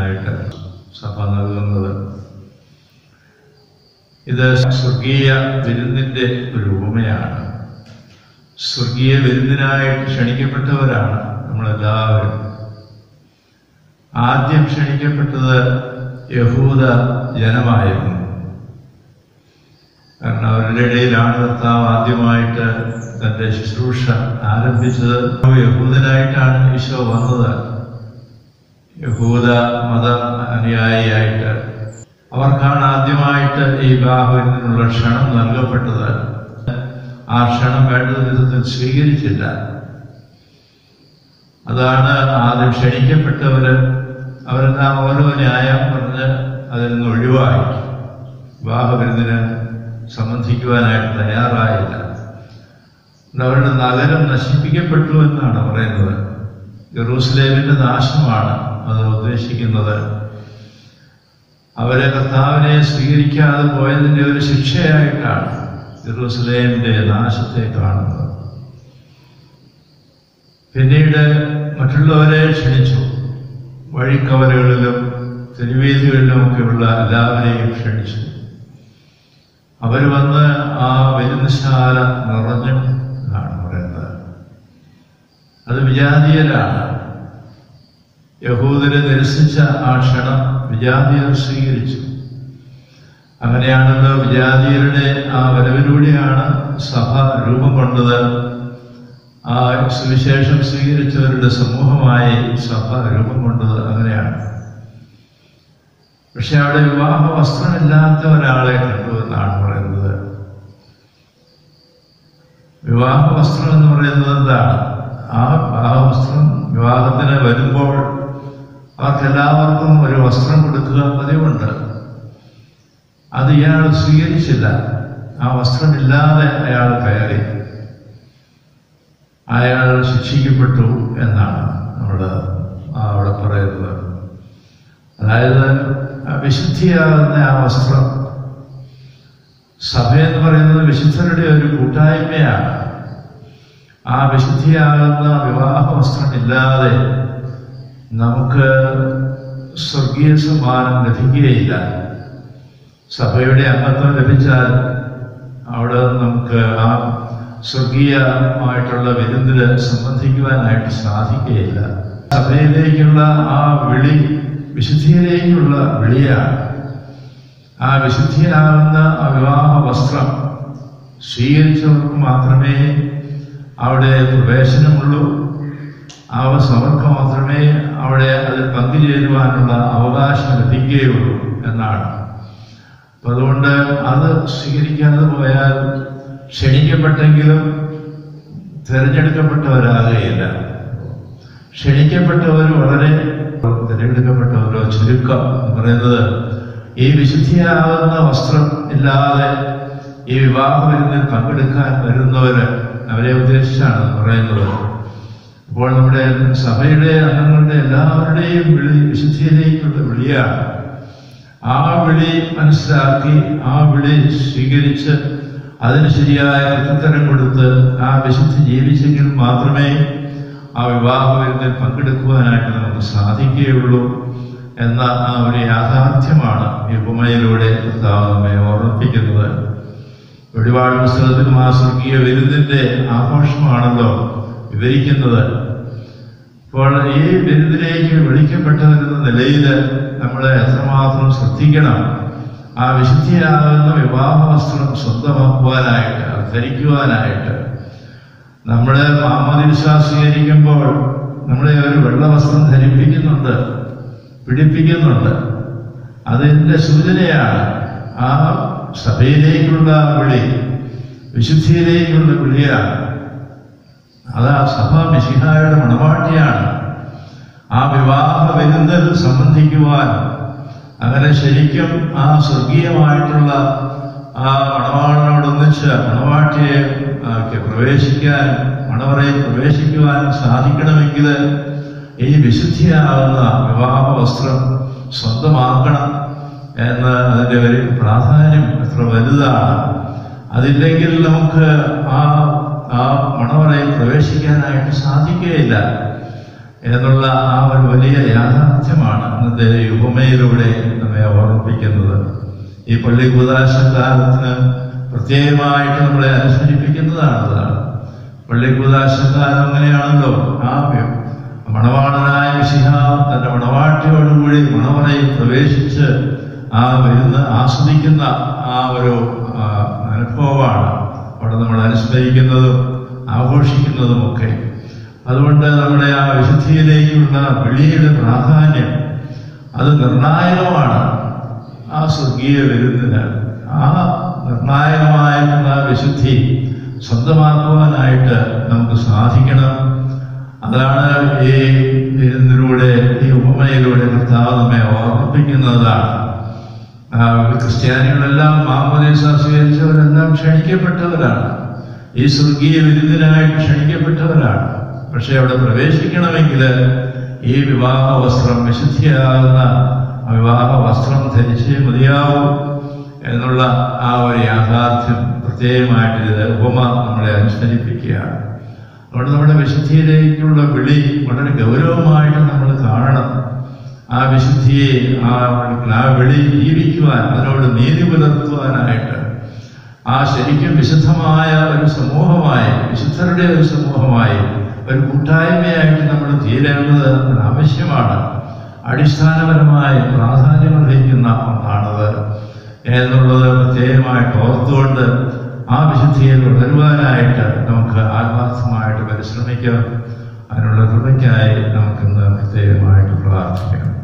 നൽകുവാനായിട്ട് സഭ നൽകുന്നത് ഇത് സ്വർഗീയ വിരുന്നിൻ്റെ ഒരു ഉപമയാണ് സ്വർഗീയ വിരുന്നിനായിട്ട് ക്ഷണിക്കപ്പെട്ടവരാണ് നമ്മളെല്ലാവരും ആദ്യം ക്ഷണിക്കപ്പെട്ടത് യഹൂദ ജനമായിരുന്നു കാരണം അവരുടെ ഇടയിലാണ് കർത്താവ് ആദ്യമായിട്ട് തന്റെ ശുശ്രൂഷ ആരംഭിച്ചത് യഹൂദനായിട്ടാണ് ഈശോ വന്നത് യഹൂദ മത അനുയായിയായിട്ട് അവർക്കാണ് ആദ്യമായിട്ട് ഈ വിവാഹത്തിനുള്ള ക്ഷണം നൽകപ്പെട്ടത് ആ ക്ഷണം വേണ്ട വിധത്തിൽ സ്വീകരിച്ചില്ല അതാണ് ആദ്യം ക്ഷണിക്കപ്പെട്ടവര് അവരെല്ലാം ഓരോ ന്യായം പറഞ്ഞ് അതിൽ നിന്ന് ഒഴിവായി വിവാഹവിരുന്നിന് സംബന്ധിക്കുവാനായിട്ട് തയ്യാറായില്ല അവരുടെ നഗരം നശിപ്പിക്കപ്പെട്ടു എന്നാണ് പറയുന്നത് ജെറൂസലേമിന്റെ നാശമാണ് അത് ഉദ്ദേശിക്കുന്നത് അവരെ കർത്താവിനെ സ്വീകരിക്കാതെ പോയതിന്റെ ഒരു ശിക്ഷയായിട്ടാണ് ജെറൂസലേമിന്റെ നാശത്തെ കാണുന്നത് പിന്നീട് മറ്റുള്ളവരെ ക്ഷണിച്ചു വഴിക്കവലകളിലും തെരുവേദികളിലും ഒക്കെയുള്ള എല്ലാവരെയും ക്ഷണിച്ചു അവർ വന്ന് ആ വിരുന്നശാല നിറഞ്ഞു എന്നാണ് പറയുന്നത് അത് വിജാതീയരാണ് യഹൂദരെ നിരസിച്ച ആ ക്ഷണം വിജാതീയർ സ്വീകരിച്ചു അങ്ങനെയാണല്ലോ വിജാതീയരുടെ ആ വരവിലൂടെയാണ് സഭ രൂപം കൊണ്ടത് ആ സുവിശേഷം സ്വീകരിച്ചവരുടെ സമൂഹമായി സഭ രൂപം കൊണ്ടത് അങ്ങനെയാണ് പക്ഷെ അവിടെ വിവാഹ വസ്ത്രമില്ലാത്ത ഒരാളെ കണ്ടു എന്നാണ് പറയുന്നത് വിവാഹ വസ്ത്രം എന്ന് പറയുന്നത് എന്താണ് ആ വിവാഹ വസ്ത്രം വിവാഹത്തിന് വരുമ്പോൾ അവർക്കെല്ലാവർക്കും ഒരു വസ്ത്രം കൊടുക്കുക പതിവുണ്ട് അത് ഇയാൾ സ്വീകരിച്ചില്ല ആ വസ്ത്രമില്ലാതെ അയാൾ കയറി അയാൾ ശിക്ഷിക്കപ്പെട്ടു എന്നാണ് നമ്മൾ അവിടെ പറയുന്നത് അതായത് വിശുദ്ധിയാകുന്ന ആ വസ്ത്രം സഭ എന്ന് പറയുന്നത് വിശുദ്ധരുടെ ഒരു കൂട്ടായ്മയാണ് ആ വിശുദ്ധിയാകുന്ന വിവാഹ വസ്ത്രമില്ലാതെ നമുക്ക് സ്വർഗീയ സമ്മാനം ലഭിക്കുകയില്ല സഭയുടെ അംഗത്വം ലഭിച്ചാൽ അവിടെ നമുക്ക് ആ സ്വർഗീയമായിട്ടുള്ള വിരുന്നില് സംബന്ധിക്കുവാനായിട്ട് സാധിക്കുകയില്ല സഭയിലേക്കുള്ള ആ വിളി വിശുദ്ധിയിലേക്കുള്ള വിളിയാണ് ആ വിശുദ്ധിയിലാകുന്ന ആ വിവാഹ വസ്ത്രം സ്വീകരിച്ചവർക്ക് മാത്രമേ അവിടെ പ്രവേശനമുള്ളൂ ആ അവർക്ക് മാത്രമേ അവിടെ അതിൽ പങ്കുചേരുവാനുള്ള അവകാശം ലഭിക്കുകയുള്ളൂ എന്നാണ് അപ്പൊ അതുകൊണ്ട് അത് സ്വീകരിക്കാതെ പോയാൽ ക്ഷണിക്കപ്പെട്ടെങ്കിലും തിരഞ്ഞെടുക്കപ്പെട്ടവരാകുകയില്ല ക്ഷണിക്കപ്പെട്ടവർ വളരെ തിരഞ്ഞെടുക്കപ്പെട്ടവരോ ചുരുക്കം എന്ന് പറയുന്നത് ഈ വിശുദ്ധിയാകുന്ന വസ്ത്രം ഇല്ലാതെ ഈ വിവാഹ വിരുന്നിൽ പങ്കെടുക്കാൻ വരുന്നവര് അവരെ ഉദ്ദേശിച്ചാണ് പറയുന്നത് ഇപ്പോൾ നമ്മുടെ സഭയുടെ അംഗങ്ങളുടെ എല്ലാവരുടെയും വിളി വിശുദ്ധിയിലേക്കുള്ള വിളിയാണ് ആ വിളി മനസ്സിലാക്കി ആ വിളി സ്വീകരിച്ച് അതിന് ശരിയായ പ്രത്യുത്തരം കൊടുത്ത് ആ വിശുദ്ധി ജീവിച്ചെങ്കിൽ മാത്രമേ ആ വിവാഹ വിരുന്നിൽ പങ്കെടുക്കുവാനായിട്ട് നമുക്ക് സാധിക്കുകയുള്ളൂ എന്ന ആ ഒരു യാഥാർത്ഥ്യമാണ് ഈ ഉപമയിലൂടെ കർത്താവ് നമ്മെ ഓർമ്മിപ്പിക്കുന്നത് വെളിപാട് പുസ്തകത്തിലും ആ സ്വർഗീയ വിരുന്നിന്റെ ആഘോഷമാണല്ലോ വിവരിക്കുന്നത് അപ്പോൾ ഈ വിരുന്നിലേക്ക് വിളിക്കപ്പെട്ടവരെന്ന നിലയിൽ നമ്മൾ എത്രമാത്രം ശ്രദ്ധിക്കണം ആ വിശുദ്ധിയാകുന്ന വിവാഹ വസ്ത്രം സ്വന്തമാക്കുവാനായിട്ട് ധരിക്കുവാനായിട്ട് നമ്മുടെ മാമോദിസ സ്വീകരിക്കുമ്പോൾ നമ്മളെ ഒരു വെള്ള വസ്ത്രം ധരിപ്പിക്കുന്നുണ്ട് പിടിപ്പിക്കുന്നുണ്ട് അതിൻ്റെ സൂചനയാണ് ആ സഭയിലേക്കുള്ള വിളി വിശുദ്ധിയിലേക്കുള്ള വിളിയാണ് അത് ആ സഭ മിശിഹായുടെ മണവാട്ടിയാണ് ആ വിവാഹ വിരുന്നിൽ സംബന്ധിക്കുവാൻ അങ്ങനെ ശരിക്കും ആ സ്വർഗീയമായിട്ടുള്ള ആ മണവാളിനോടൊന്നിച്ച് മണവാട്ടിയെ ഒക്കെ പ്രവേശിക്കാൻ മണവറയിൽ പ്രവേശിക്കുവാൻ സാധിക്കണമെങ്കിൽ ഈ വിശുദ്ധിയാകുന്ന വിവാഹ വസ്ത്രം സ്വന്തമാക്കണം എന്ന് അതിൻ്റെ ഒരു പ്രാധാന്യം എത്ര വലുതാണ് അതില്ലെങ്കിൽ നമുക്ക് ആ ആ മണവറയിൽ പ്രവേശിക്കാനായിട്ട് സാധിക്കുകയില്ല എന്നുള്ള ആ ഒരു വലിയ യാഥാർത്ഥ്യമാണ് ഇന്നത്തെ ഈ ഉപമയിലൂടെ നമ്മെ ഓർമ്മിപ്പിക്കുന്നത് ഈ പള്ളി കൂതാശക്കാലത്തിന് പ്രത്യേകമായിട്ട് നമ്മളെ അനുസ്മരിപ്പിക്കുന്നതാണ് അതാണ് പള്ളി കൂതാശക്കാലം അങ്ങനെയാണല്ലോ ആ മണവാളനായ വിശിഹ തന്റെ മണവാട്ടിയോടുകൂടി മണവറയിൽ പ്രവേശിച്ച് ആ വരുന്ന ആസ്വദിക്കുന്ന ആ ഒരു ആ, അനുഭവമാണ് അവിടെ നമ്മൾ അനുസ്മരിക്കുന്നതും ആഘോഷിക്കുന്നതുമൊക്കെ അതുകൊണ്ട് നമ്മുടെ ആ വിശുദ്ധിയിലേക്കുള്ള വിളിയുടെ പ്രാധാന്യം അത് നിർണായകമാണ് ആ സ്വർഗീയ വിരുന്നിന് ആ നിർണായകമായിട്ടുള്ള ആ വിശുദ്ധി സ്വന്തമാക്കുവാനായിട്ട് നമുക്ക് സാധിക്കണം അതാണ് ഈ വിരുന്നിലൂടെ ഈ ഉപമയിലൂടെ കർത്താവ് നമ്മെ ഓർമ്മിപ്പിക്കുന്നതാണ് ആ, ക്രിസ്ത്യാനികളെല്ലാം മാമോദീസ സ്വീകരിച്ചവരെല്ലാം ക്ഷണിക്കപ്പെട്ടവരാണ് ഈ സ്വർഗീയ വിരുന്നിനായിട്ട് ക്ഷണിക്കപ്പെട്ടവരാണ് പക്ഷെ അവിടെ പ്രവേശിക്കണമെങ്കിൽ ഈ വിവാഹ വസ്ത്രം വിശുദ്ധിയാകുന്ന ആ വിവാഹ വസ്ത്രം ധരിച്ചേ മതിയാവൂ എന്നുള്ള ആ ഒരു യാഥാർത്ഥ്യം പ്രത്യേകമായിട്ട് ഇത് ഉപമ നമ്മളെ അനുസ്മരിപ്പിക്കുകയാണ് അതുകൊണ്ട് നമ്മുടെ വിശുദ്ധിയിലേക്കുള്ള വിളി വളരെ ഗൗരവമായിട്ട് നമ്മൾ കാണണം ആ വിശുദ്ധിയെ ആ ആ വിളി ജീവിക്കുവാൻ അതിനോട് നീതി പുലർത്തുവാനായിട്ട് ആ ശരിക്കും വിശുദ്ധമായ ഒരു സമൂഹമായി വിശുദ്ധരുടെ ഒരു സമൂഹമായി ഒരു കൂട്ടായ്മയായിട്ട് നമ്മൾ തീരേണ്ടത് ആവശ്യമാണ് അടിസ്ഥാനപരമായി പ്രാധാന്യം അർഹിക്കുന്ന ഒന്നാണത് എന്നുള്ളത് പ്രത്യേകമായിട്ട് ഓർത്തുകൊണ്ട് ആ വിശുദ്ധിയിൽ വളരുവാനായിട്ട് നമുക്ക് ആത്മാർത്ഥമായിട്ട് പരിശ്രമിക്കാം അതിനുള്ള കൃപയ്ക്കായി നമുക്കിന്ന് പ്രത്യേകമായിട്ട് പ്രാർത്ഥിക്കാം